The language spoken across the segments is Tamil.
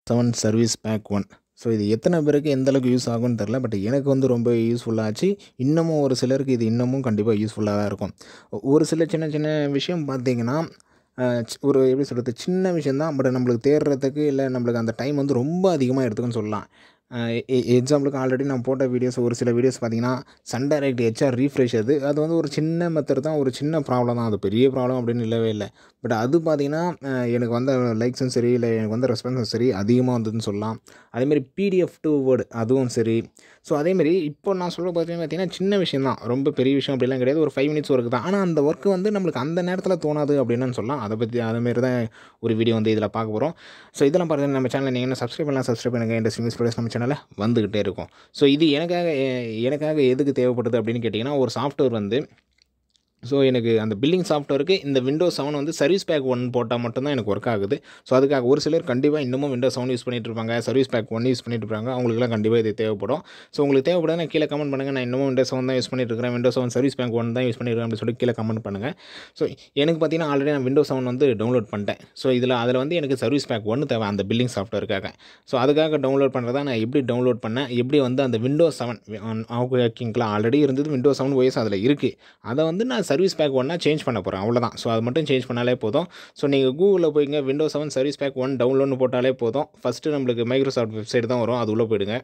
seven service pack one so இது எத்தனை பேருக்கு எந்த அளவுக்கு யூஸ் ஆகும்னு தெரில பட் எனக்கு வந்து ரொம்ப யூஸ்ஃபுல்லாக ஆச்சு இன்னமும் ஒரு சிலருக்கு இது இன்னமும் கண்டிப்பாக யூஸ்ஃபுல்லாக தான் இருக்கும் ஒரு சில சின்ன சின்ன விஷயம் பார்த்தீங்கன்னா அஹ், சி- ஒரு எப்படி சொல்கிறது சின்ன விஷயந்தான் பட் நம்மளுக்கு தேடுறதுக்கு இல்லை நம்மளுக்கு அந்த டைம் வந்து ரொம்ப அதிகமாக எடுத்துக்குன்னு சொல்லலாம் எக்ஸாம்பிளுக்கு ஆல்ரெடி நான் போட்ட வீடியோஸ் ஒரு சில வீடியோஸ் பார்த்தீங்கன்னா சன் டைரக்ட் ஹெச்ஆர் ரீஃப்ரெஷ் அது அது வந்து ஒரு சின்ன மெத்தட் தான் ஒரு சின்ன ப்ராப்ளம் தான் அது பெரிய ப்ராப்ளம் அப்படின்னு இல்லவே இல்லை பட் அது பார்த்தீங்கன்னா அஹ், எனக்கு வந்த லைக்ஸும் சரி இல்லை எனக்கு வந்த ரெஸ்பான்ஸும் சரி அதிகமாக வந்ததுன்னு சொல்லலாம் அதேமாரி பிடிஎஃப் டு வேர்டு அதுவும் சரி ஸோ அதேமாரி இப்போ நான் சொல்ல பார்த்தீங்கன்னா பார்த்தீங்கன்னா சின்ன விஷயம் தான் ரொம்ப பெரிய விஷயம் அப்படிலாம் கிடையாது ஒரு ஃபைவ் மினிட்ஸ் ஒர்க் தான் ஆனால் அந்த ஒர்க் வந்து நம்மளுக்கு அந்த நேரத்தில் தோணாது அப்படின்னு சொல்லலாம் அதை பற்றி அதேமாரி தான் ஒரு வீடியோ வந்து இதில் பார்க்க போகிறோம் ஸோ இதெல்லாம் பார்த்தீங்கன்னா நம்ம சேனலை நீங்கள் என்ன சப்ஸ்கிரைப் பண்ணலாம் சப்ஸ்கிரைப் பண்ணுங்கள் இந்த சிங்கிஸ் ப்ளஸ் நம்ம சேனலில் வந்துக்கிட்டே இருக்கும் ஸோ இது எனக்காக எ- எனக்காக எதுக்கு தேவைப்படுது அப்படின்னு கேட்டிங்கன்னா ஒரு சாஃப்ட்வேர் வந்து ஸோ எனக்கு அந்த பில்லிங் சாஃப்ட்வேருக்கு இந்த விண்டோஸ் செவன் வந்து சர்வீஸ் பேக் ஒன் போட்டால் மட்டும்தான் எனக்கு ஒர்க் ஆகுது ஸோ அதுக்காக ஒரு சிலர் கண்டிப்பாக இன்னமும் விண்டோஸ் செவன் யூஸ் பண்ணிட்டு இருப்பாங்க சர்வீஸ் பேக் ஒன் யூஸ் பண்ணிட்டு இருப்பாங்க அவங்களுக்குலாம் கண்டிப்பாக இது தேவைப்படும் ஸோ உங்களுக்கு தேவைப்படுதுன்னா கீழே கமெண்ட் பண்ணுங்கள் நான் இன்னமும் விண்டோஸ் செவன் தான் யூஸ் பண்ணிட்டு இருக்கிறேன் Windows seven service pack one தான் யூஸ் பண்ணிருக்கேன் அப்படின்னு சொல்லி கீழே கமெண்ட் பண்ணுங்கள் ஸோ எனக்கு பார்த்தீங்கன்னா ஆல்ரெடி நான் விண்டோஸ் செவன் வந்து டவுன்லோட் பண்ணிட்டேன் ஸோ இதில் அதில் வந்து எனக்கு சர்வீஸ் பேக் ஒன்று தேவை அந்த பில்லிங் சாஃப்ட்வேருக்காக ஸோ அதுக்காக டவுன்லோட் பண்ணுறதா நான் எப்படி டவுன்லோட் பண்ணேன் எப்படி வந்து அந்த விண்டோஸ் செவன் ஓகேங்களா ஆல்ரெடி இருந்தது விண்டோஸ் செவன் OS அதில் இருக்குது அதை வந்து நான் சர்வீஸ் பேக் ஒன்னாக சேஞ்ச் பண்ண போகிறேன் அவ்வளோதான் ஸோ அது மட்டும் சேஞ்ச் பண்ணாலே போதும் ஸோ நீங்கள் கூகுளில் போய்ங்க Windows seven service pack one டவுன்லோட்னு போட்டாலே போதும் ஃபஸ்ட்டு நம்மளுக்கு மைக்ரோசாஃப்ட் வெப்சைட் தான் வரும் அது உள்ளே போயிடுங்க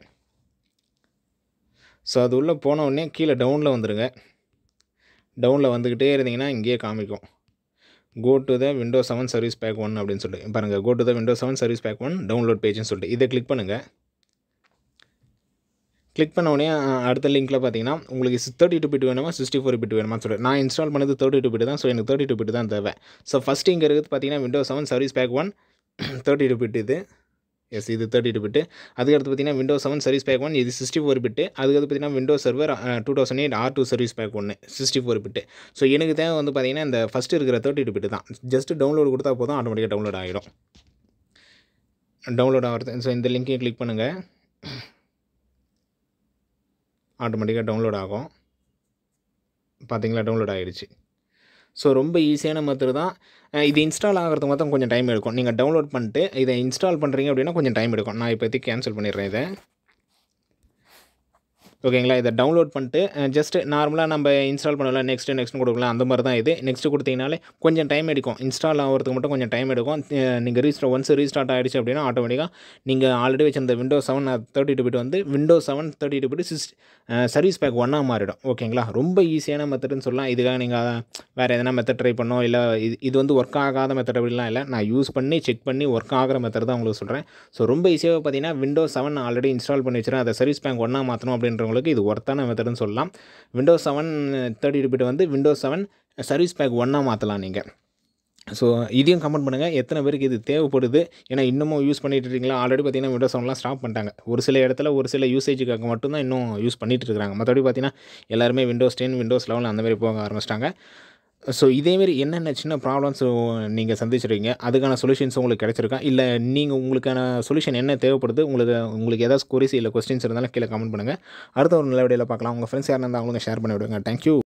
ஸோ அது உள்ளே போன உடனே கீழே டவுனில் வந்துடுங்க டவுனில் வந்துக்கிட்டே இருந்தீங்கன்னா இங்கேயே காமிக்கும் go to the Windows seven service pack one அப்படின்னு சொல்லிட்டு பாருங்கள் go to the Windows seven service pack one download பேஜ்னு சொல்லிட்டு இதை கிளிக் பண்ணுங்கள் கிளிக் பண்ண உடனே அஹ், அடுத்த லிங்க்கில் பார்த்தீங்கன்னா உங்களுக்கு தேர்ட்டி டூ பிட் வேணுமா சிக்ஸ்டி ஃபோர் பிட் வேணுமா சொல்லிட்டு நான் இன்ஸ்டால் பண்ணது தேர்ட்டி டூ பிட் தான் ஸோ எனக்கு தேர்ட்டி டூ பிட் தான் தேவை ஸோ ஃபஸ்ட் இங்கே இருக்குது பார்த்தீங்கன்னா Windows seven service pack one thirty two bit இது எஸ் இது தேர்ட்டி டூ பிட்டு அதுக்கடுத்து பார்த்தீங்கன்னா Windows seven service pack one இது சிக்ஸ்டி ஃபோர் பிட்டு அதுக்கடுத்து பார்த்தீங்கன்னா Windows server two thousand eight R two service pack ஒன்று சிக்ஸ்டி ஃபோர் பிட்டு ஸோ எனக்கு தேவை வந்து பார்த்தீங்கன்னா இந்த ஃபஸ்ட்டு இருக்கிற தேர்ட்டி டூ பிட்டு தான் ஜஸ்ட் டவுன்லோட் கொடுத்தா போதும் ஆட்டோமேட்டிக்காக டவுன்லோட் ஆகிடும் டவுன்லோட் ஆகிறது ஸோ இந்த லிங்க்கையும் கிளிக் பண்ணுங்கள் ஆட்டோமேட்டிக்காக டவுன்லோட் ஆகும் பார்த்தீங்களா டவுன்லோட் ஆகிடுச்சு ஸோ ரொம்ப ஈஸியான மெத்தட் தான் அஹ் இது இன்ஸ்டால் ஆகிறதுக்கு மட்டும் கொஞ்சம் டைம் எடுக்கும் நீங்கள் டவுன்லோட் பண்ணிட்டு இதை இன்ஸ்டால் பண்ணுறீங்க அப்படின்னா கொஞ்சம் டைம் எடுக்கும் நான் இப்போதைக்கு கேன்சல் பண்ணிடுறேன் இதை ஓகேங்களா இதை டவுன்லோட் பண்ணிட்டு ஜஸ்ட் நார்மலாக நம்ம இன்ஸ்டால் பண்ணலாம் நெக்ஸ்ட்டு நெக்ஸ்ட் கொடுக்கலாம் அந்த மாதிரி தான் இது நெக்ஸ்ட் கொடுத்தீங்கனாலே கொஞ்சம் டைம் எடுக்கும் இன்ஸ்டால் ஆகிறதுக்கு மட்டும் கொஞ்சம் டைம் எடுக்கும் நீங்கள் ரீஸ்டார் ஒன்ஸ் ரீஸ்டார்ட் ஆகிடுச்சு அப்படின்னா ஆட்டோமேட்டிக்காக நீங்கள் ஆல்ரெடி வச்சிருந்த Windows seven thirty two bit வந்து Windows seven thirty two bit six service pack ஒன்னாக மாறிடும் ஓகேங்களா ரொம்ப ஈஸியான மெத்தட்னு சொல்லலாம் இதுக்காக நீங்கள் வேறு எதனா மெத்தட் ட்ரை பண்ணோம் இல்லை இது இது வந்து ஒர்க் ஆகாத மெத்தட் அப்படிலாம் இல்லை நான் யூஸ் பண்ணி செக் பண்ணி ஒர்க் ஆகிற மெத்தட் தான் உங்களுக்கு சொல்கிறேன் ஸோ ரொம்ப ஈஸியாக பார்த்தீங்கன்னா விண்டோஸ் செவன் ஆல்ரெடி இன்ஸ்டால் பண்ணி வச்சுருக்கேன் அதை சர்வீஸ் பேங்க் ஒன்றா மாற்றணும் அப்படின்றவங்களுக்கு இது ஒர்த்தான மெத்தட்னு சொல்லலாம் Windows seven thirty two bit வந்து விண்டோஸ் செவன் சர்வீஸ் பேக் ஒன்றா மாற்றலாம் நீங்கள் ஸோ இதையும் கமெண்ட் பண்ணுங்கள் எத்தனை பேருக்கு இது தேவைப்படுது ஏன்னா இன்னமும் யூஸ் பண்ணிட்டு இருக்கீங்களா ஆல்ரெடி பார்த்தீங்கன்னா விண்டோஸ் செவன்லாம் ஸ்டாப் பண்ணிட்டாங்க ஒரு சில இடத்துல ஒரு சில யூசேஜுக்காக மட்டும்தான் இன்னும் யூஸ் பண்ணிட்டு இருக்காங்க மற்றபடி பார்த்தீங்கன்னா எல்லாருமே விண்டோஸ் டென் விண்டோஸ் லெவன் அந்த மாதிரி போக ஆரம்பிச்சிட்டாங்க ஸோ இதேமாரி என்னென்ன சின்ன ப்ராப்ளம்ஸ் நீங்கள் சந்திச்சிருக்கீங்க அதுக்கான சொல்யூஷன்ஸ் உங்களுக்கு கிடைச்சிருக்கா இல்லை நீங்கள் உங்களுக்கான சொல்யூஷன் என்ன தேவைப்படுது உங்களுக்கு உங்களுக்கு ஏதாவது கொரிஸ் இல்லை கொஸ்டின்ஸ் இருந்தாலும் கீழே கமெண்ட் பண்ணுங்கள் அடுத்த ஒரு நல்ல வீடியோவில் பார்க்கலாம் உங்கள் ஃப்ரெண்ட்ஸ் யாரும் இருந்தால் அவங்களும் ஷேர் பண்ணி விடுங்க தேங்க்யூ